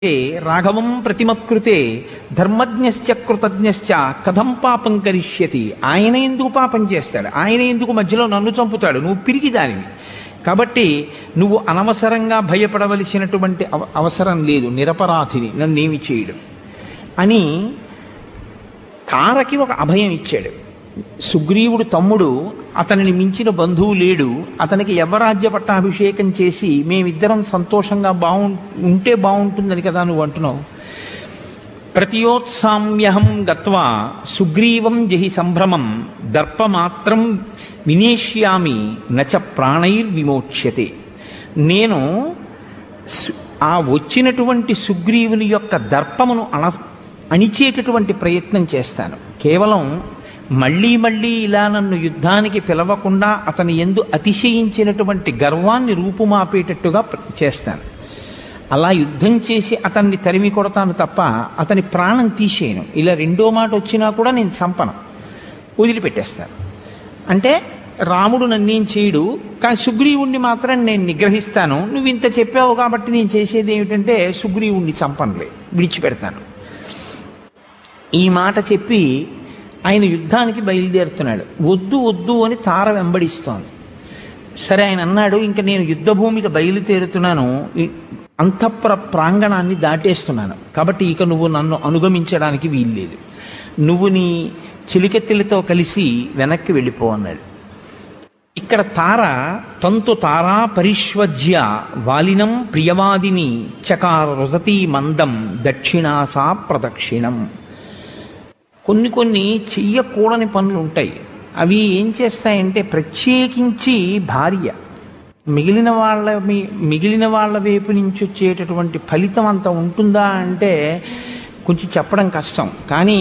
ఏ రాఘవం ప్రతిమత్కృతే ధర్మజ్ఞశ్చ కృతజ్ఞశ్చ కథం పాపం కరిష్యతి ఆయన ఎందుకు పాపం చేస్తాడు ఆయన ఎందుకు మధ్యలో నన్ను చంపుతాడు నువ్వు పిరిగి దానివి కాబట్టి నువ్వు అనవసరంగా భయపడవలసినటువంటి అవ- అవసరం లేదు నిరపరాధిని నన్నేమి చేయడు అని తారకి ఒక అభయం ఇచ్చాడు సుగ్రీవుడు తమ్ముడు అతనిని మించిన బంధువు లేడు అతనికి యవ్వరాజ్య పట్టాభిషేకం చేసి మేమిద్దరం సంతోషంగా బాగు ఉంటే బాగుంటుందని కదా నువ్వు అంటున్నావు ప్రతియోత్సామ్యహం గత్వా సుగ్రీవం జహి సంభ్రమం దర్పమాత్రం వినేష్యామి నచ ప్రాణైర్విమోక్ష్యతే నేను సు- ఆ వచ్చినటువంటి సుగ్రీవుని యొక్క దర్పమును అణ అణిచేటటువంటి ప్రయత్నం చేస్తాను కేవలం మళ్ళీ మళ్ళీ ఇలా నన్ను యుద్ధానికి పిలవకుండా అతని ఎందు అతిశయించినటువంటి గర్వాన్ని రూపుమాపేటట్టుగా ప్ర- చేస్తాను అలా యుద్ధం చేసి అతన్ని తరిమి కొడతాను తప్ప అతని ప్రాణం తీసేయను ఇలా రెండో మాట వచ్చినా కూడా నేను చంపను వదిలిపెట్టేస్తాను అంటే రాముడు నన్నేం చేయడు కానీ సుగ్రీవుణ్ణి మాత్రం నేను నిగ్రహిస్తాను నువ్వు ఇంత చెప్పావు కాబట్టి నేను చేసేది ఏమిటంటే సుగ్రీవుణ్ణి చంపనులే విడిచిపెడతాను ఈ మాట చెప్పి ఆయన యుద్ధానికి బయలుదేరుతున్నాడు వద్దు వద్దు అని తార వెంబడిస్తోంది సరే ఆయన అన్నాడు ఇంకా నేను యుద్ధ భూమికి బయలుదేరుతున్నాను ఈ- అంతఃపుర ప్రాంగణాన్ని దాటేస్తున్నాను కాబట్టి ఇక నువ్వు నన్ను అనుగమించడానికి వీల్లేదు నువ్వు నీ చిలికెత్తిలతో కలిసి వెనక్కి వెళ్ళిపో అన్నాడు ఇక్కడ తార తంతు తారా పరిష్వజ్య వాలినం ప్రియవాదిని చకార రుదతీ మందం దక్షిణాసా ప్రదక్షిణం కొన్ని కొన్ని చెయ్యకూడని పనులు ఉంటాయి అవి ఏం చేస్తాయంటే ప్రత్యేకించి భార్య మిగిలిన వాళ్ళ మీ- మిగిలిన వాళ్ళ వైపు నుంచి వచ్చేటటువంటి ఫలితం అంత ఉంటుందా అంటే కొంచెం చెప్పడం కష్టం కానీ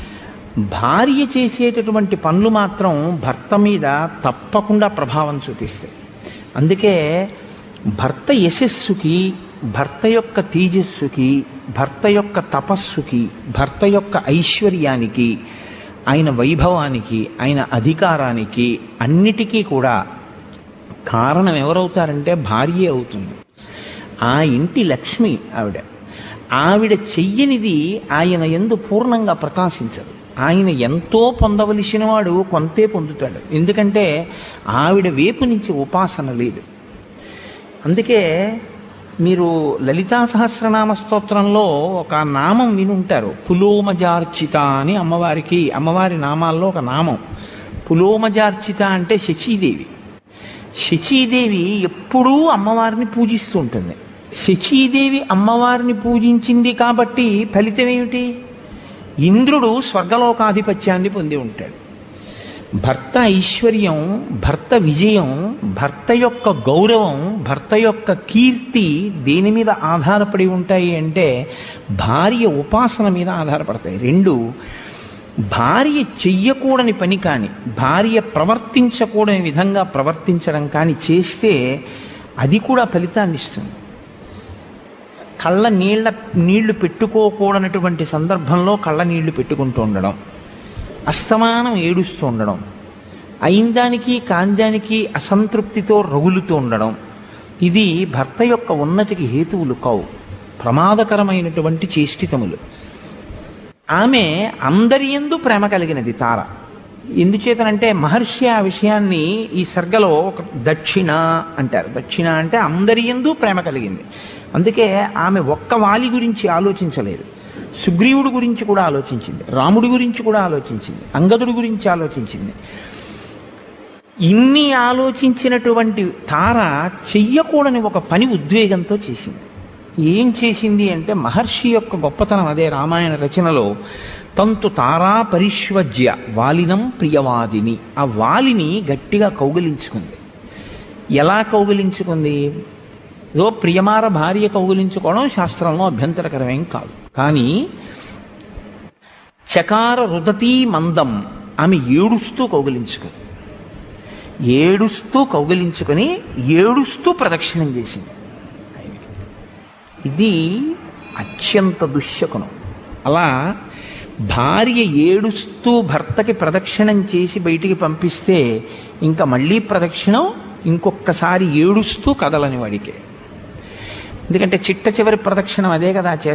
భార్య చేసేటటువంటి పనులు మాత్రం భర్త మీద తప్పకుండా ప్రభావం చూపిస్తాయి అందుకే భర్త యశస్సుకి భర్త యొక్క తేజస్సుకి భర్త యొక్క తపస్సుకి భర్త యొక్క ఐశ్వర్యానికి ఆయన వైభవానికి ఆయన అధికారానికి అన్నిటికీ కూడా కారణం ఎవరవుతారంటే భార్య అవుతుంది ఆ ఇంటి లక్ష్మి ఆవిడ ఆవిడ చెయ్యనిది ఆయన ఎందు పూర్ణంగా ప్రకాశించదు ఆయన ఎంతో పొందవలసిన వాడు కొంతే పొందుతాడు ఎందుకంటే ఆవిడ వైపు నుంచి ఉపాసన లేదు అందుకే మీరు లలితా సహస్రనామ స్తోత్రంలో ఒక నామం వినుంటారు పులోమజార్చిత అని అమ్మవారికి అమ్మవారి నామాల్లో ఒక నామం పులోమజార్చిత అంటే శచీదేవి శచీదేవి ఎప్పుడూ అమ్మవారిని పూజిస్తూ ఉంటుంది శచీదేవి అమ్మవారిని పూజించింది కాబట్టి ఫలితం ఏమిటి ఇంద్రుడు స్వర్గలోకాధిపత్యాన్ని పొంది ఉంటాడు భర్త ఐశ్వర్యం భర్త విజయం భర్త యొక్క గౌరవం భర్త యొక్క కీర్తి దేని మీద ఆధారపడి ఉంటాయి అంటే భార్య ఉపాసన మీద ఆధారపడతాయి రెండు భార్య చెయ్యకూడని పని కానీ భార్య ప్రవర్తించకూడని విధంగా ప్రవర్తించడం కానీ చేస్తే అది కూడా ఫలితాన్ని ఇస్తుంది కళ్ళ నీళ్ళ నీళ్లు పెట్టుకోకూడనటువంటి సందర్భంలో కళ్ళ నీళ్లు పెట్టుకుంటూ ఉండడం అస్తమానం ఏడుస్తూ ఉండడం అయిందానికి కాందానికి అసంతృప్తితో రగులుతూ ఉండడం ఇది భర్త యొక్క ఉన్నతికి హేతువులు కావు ప్రమాదకరమైనటువంటి చేష్టితములు ఆమె అందరి ఎందు ప్రేమ కలిగినది తార ఎందుచేతనంటే మహర్షి ఆ విషయాన్ని ఈ సర్గలో ఒక దక్షిణ అంటారు దక్షిణ అంటే అందరి ఎందు ప్రేమ కలిగింది అందుకే ఆమె ఒక్క వాలి గురించి ఆలోచించలేదు సుగ్రీవుడు గురించి కూడా ఆలోచించింది రాముడి గురించి కూడా ఆలోచించింది అంగదుడి గురించి ఆలోచించింది ఇన్ని ఆలోచించినటువంటి తార చెయ్యకూడని ఒక పని ఉద్వేగంతో చేసింది ఏం చేసింది అంటే మహర్షి యొక్క గొప్పతనం అదే రామాయణ రచనలో తంతు తారా పరిష్వజ్య వాలినం ప్రియవాదిని ఆ వాలిని గట్టిగా కౌగిలించుకుంది ఎలా కౌగిలించుకుంది ఏదో ప్రియమార భార్య కౌగిలించుకోవడం శాస్త్రంలో అభ్యంతరకరమేం కాదు కానీ చకార రుదతీ మందం ఆమె ఏడుస్తూ కౌగిలించుకుంది ఏడుస్తూ కౌగిలించుకొని ఏడుస్తూ ప్రదక్షిణం చేసింది ఇది అత్యంత దుశ్శకునం అలా భార్య ఏడుస్తూ భర్తకి ప్రదక్షిణం చేసి బయటికి పంపిస్తే ఇంకా మళ్ళీ ప్రదక్షిణం ఇంకొక్కసారి ఏడుస్తూ కదలని వాడికే ఎందుకంటే చిట్ట చివరి ప్రదక్షిణం అదే కదా